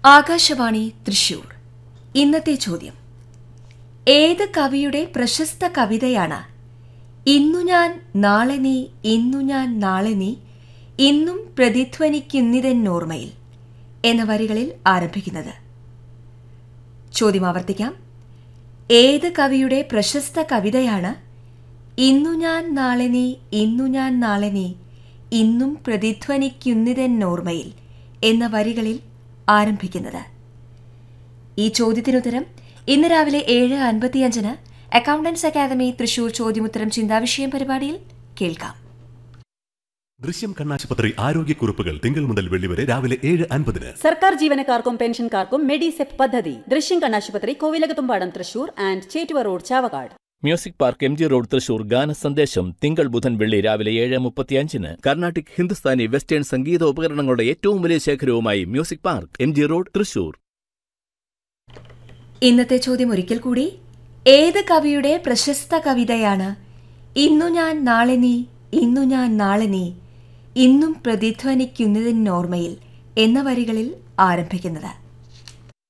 ആകാശവാണി തൃശൂർ ഇന്നത്തെ ചോദ്യം ഏത് കവിയുടെ പ്രശസ്ത കവിതയാണ് ഇന്നു ഞാൻ നാളെ നീ ഇന്നു ഞാൻ നാളെ നീ ഇന്നും പ്രതിധ്വനിക്കുന്നിതെന്നോർമ്മയിൽ എന്ന വരികളിൽ ആരംഭിക്കുന്നത് ചോദ്യം ആവർത്തിക്കാം ഏത് കവിയുടെ പ്രശസ്ത കവിതയാണ് ഇന്നു ഞാൻ നാളെ നീ ഇന്നു ഞാൻ നാളെ നീ ഇന്നും പ്രതിധ്വനിക്കുന്നിതെന്നോർമ്മയിൽ എന്ന വരികളിൽ ആരംഭിക്കുന്നത് ഈ ചോദ്യത്തിനുത്തരം ഇന്ന് രാവിലെ ഏഴ് അൻപത്തിയഞ്ചിന് അക്കൗണ്ടൻസ് അക്കാദമി തൃശൂർ ചോദ്യമുത്തരം ചിന്താവിഷയം പരിപാടിയിൽ കേൾക്കാം ദൃശ്യം കണ്ണാശുപത്രി ആരോഗ്യക്കുറിപ്പുകൾ തിങ്കൾ മുതൽ വെള്ളി വരെ രാവിലെ ഏഴ് അൻപതിന് സർക്കാർ ജീവനക്കാർക്കും പെൻഷൻകാർക്കും മെഡിസെപ് പദ്ധതി ദൃശ്യം കണ്ണാശുപത്രി Kovilakathumpadam Thrissur and Chettuva road Chavakkad music park M G road Thrissur ഗാന സന്ദേശം തിങ്കൾ ബുധൻ വെള്ളി രാവിലെ ഏഴ് മുപ്പത്തിയഞ്ചിന് കർണാട്ടിക് ഹിന്ദുസ്ഥാനി വെസ്റ്റേൺ സംഗീത ഉപകരണങ്ങളുടെ ഏറ്റവും വലിയ ശേഖരവുമായി music park M G road Thrissur ഇന്നത്തെ ചോദ്യം ഒരിക്കൽ കൂടി ഏത് കവിയുടെ പ്രശസ്ത കവിതയാണ് ഇന്നു ഞാൻ നാളെ നീ ഇന്നു ഞാൻ നാളെ നീ ഇന്നും പ്രതിധ്വനിക്കുന്നതിനോർമ്മയിൽ എന്ന വരികളിൽ ആരംഭിക്കുന്നത്